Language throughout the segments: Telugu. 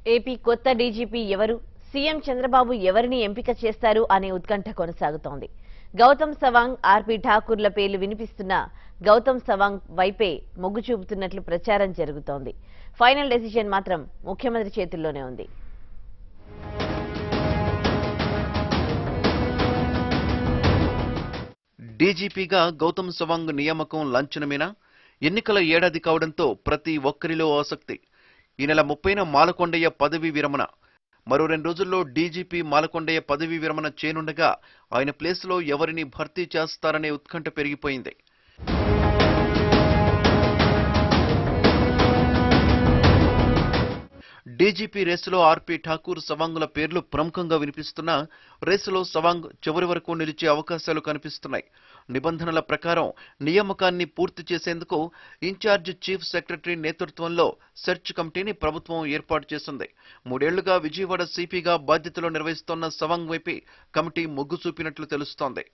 ఏపీ కొత్త డీజీపీ ఎవరు సీఎం చంద్రబాబు ఎవరిని ఎంపిక చేస్తారు అనే ఉత్కంఠ కొనసాగుతోంది గౌతమ్ సవాంగ్ ఆర్పి ఠాకూర్ల పేర్లు వినిపిస్తున్నా గౌతమ్ సవాంగ్ వైపే మొగ్గు చూపుతున్నట్లు ప్రచారం జరుగుతోంది ఫైనల్ డెసిషన్ మాత్రం ముఖ్యమంత్రి చేతుల్లోనే ఉంది డీజీపీగా గౌతమ్ సవాంగ్ నియామకం లాంఛనమేనా ఎన్నికల ఏడాది కావడంతో ప్రతి ఒక్కరిలో ఆసక్తి ఈ నెల ముప్పైన మాలకొండయ్య పదవీ విరమణ మరో రెండు రోజుల్లో డీజీపీ మాలకొండయ్య పదవీ విరమణ చేయనుండగా ఆయన ప్లేస్లో ఎవరిని భర్తీ చేస్తారనే ఉత్కంఠ పెరిగిపోయింది డీజీపీ రేసులో ఆర్పీ ఠాకూర్ సవాంగుల పేర్లు ప్రముఖంగా వినిపిస్తున్నా రేసులో సవాంగ్ చివరి వరకు నిలిచే అవకాశాలు కనిపిస్తున్నాయి నిబంధనల ప్రకారం నియామకాన్ని పూర్తి చేసేందుకు ఇన్ఛార్జ్ చీఫ్ సెక్రటరీ నేతృత్వంలో సెర్చ్ కమిటీని ప్రభుత్వం ఏర్పాటు చేసింది మూడేళ్లుగా విజయవాడ సిపిగా బాధ్యతలు నిర్వహిస్తోన్న సవాంగ్ వైపే కమిటీ మొగ్గు చూపినట్లు తెలుస్తోంది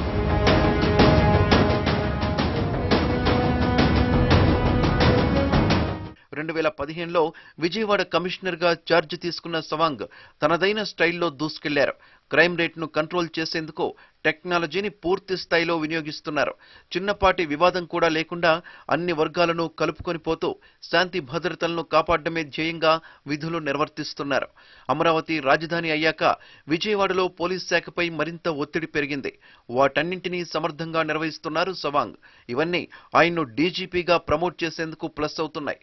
రెండు వేల పదిహేనులో విజయవాడ కమిషనర్గా ఛార్జ్ తీసుకున్న సవాంగ్ తనదైన స్టైల్లో దూసుకెళ్లారు క్రైమ్ రేట్ను కంట్రోల్ చేసేందుకు టెక్నాలజీని పూర్తి స్థాయిలో వినియోగిస్తున్నారు చిన్నపాటి వివాదం కూడా లేకుండా అన్ని వర్గాలను కలుపుకొని పోతూ శాంతి భద్రతలను కాపాడడమే ధ్యేయంగా విధులు నిర్వర్తిస్తున్నారు అమరావతి రాజధాని అయ్యాక విజయవాడలో పోలీస్ శాఖపై మరింత ఒత్తిడి పెరిగింది వాటన్నింటినీ సమర్థంగా నిర్వహిస్తున్నారు సవాంగ్ ఇవన్నీ ఆయన్ను డీజీపీగా ప్రమోట్ చేసేందుకు ప్లస్ అవుతున్నాయి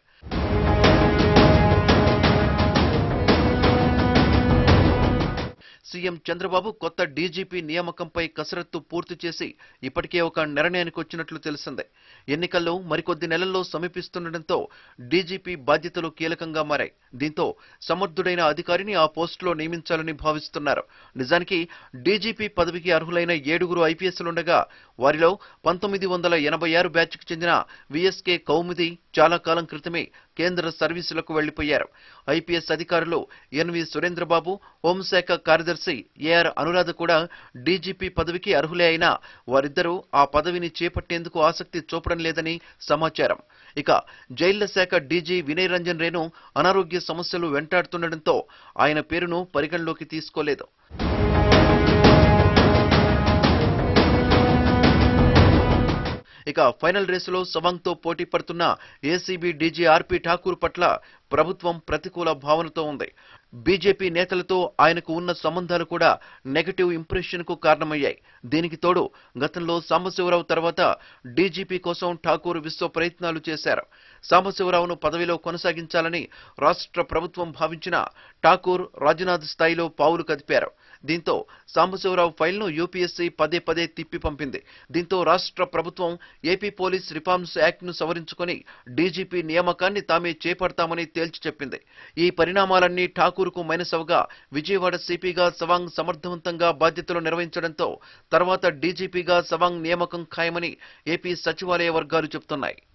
సీఎం చంద్రబాబు కొత్త డీజీపీ నియామకంపై కసరత్తు పూర్తి చేసి ఇప్పటికే ఒక నిర్ణయానికి వచ్చినట్లు తెలిసిందే ఎన్నికల్లో మరికొద్ది నెలల్లో సమీపిస్తుండటంతో డీజీపీ బాధ్యతలు కీలకంగా మారాయి దీంతో సమర్థుడైన అధికారిని ఆ పోస్టులో నియమించాలని భావిస్తున్నారు నిజానికి డీజీపీ పదవికి అర్హులైన ఏడుగురు ఐపీఎస్లుండగా వారిలో పంతొమ్మిది వందల ఎనభై ఆరు బ్యాచ్కు చెందిన విఎస్కే కౌముది చాలా కాలం క్రితమే కేంద్ర సర్వీసులకు వెళ్లిపోయారు ఐపీఎస్ అధికారులు ఎన్వి సురేంద్రబాబు హోంశాఖ కార్యదర్శి ఏఆర్ అనురాధ కూడా డీజీపీ పదవికి అర్హులే అయినా వారిద్దరూ ఆ పదవిని చేపట్టేందుకు ఆసక్తి చూపడం లేదని సమాచారం ఇక జైళ్ల శాఖ డీజీ వినయ్ రంజన్ రేణు అనారోగ్య సమస్యలు వెంటాడుతుండటంతో ఆయన పేరును పరిగణలోకి తీసుకోలేదు ఇక ఫైనల్ రేసులో సవాంగ్తో పోటీ పడుతున్న ఏసీబీ డీజీ ఆర్పీ ఠాకూర్ పట్ల ప్రభుత్వం ప్రతికూల భావనతో ఉంది బీజేపీ నేతలతో ఆయనకు ఉన్న సంబంధాలు కూడా నెగటివ్ ఇంప్రెషన్ కు కారణమయ్యాయి దీనికి తోడు గతంలో సాంబశివరావు తర్వాత డీజీపీ కోసం ఠాకూర్ విశ్వ ప్రయత్నాలు చేశారు సాంబశివరావును పదవిలో కొనసాగించాలని రాష్ట్ర ప్రభుత్వం భావించిన ఠాకూర్ రాజ్నాథ్ స్థాయిలో పావులు కదిపారు దీంతో సాంబశివరావు ఫైల్ను యూపీఎస్సీ పదే పదే తిప్పి పంపింది దీంతో రాష్ట్ర ప్రభుత్వం ఏపీ పోలీస్ రిఫార్మ్స్ యాక్ట్ ను సవరించుకొని డీజీపీ నియామకాన్ని తామే చేపడతామని తేల్చి చెప్పింది ఈ పరిణామాలన్నీ ఠాకూర్కు మైనసవగా విజయవాడ సిపిగా సవాంగ్ సమర్థవంతంగా బాధ్యతలు నిర్వహించడంతో తర్వాత డీజీపీగా సవాంగ్ నియామకం ఖాయమని ఏపీ సచివాలయ వర్గాలు చెబుతున్నాయి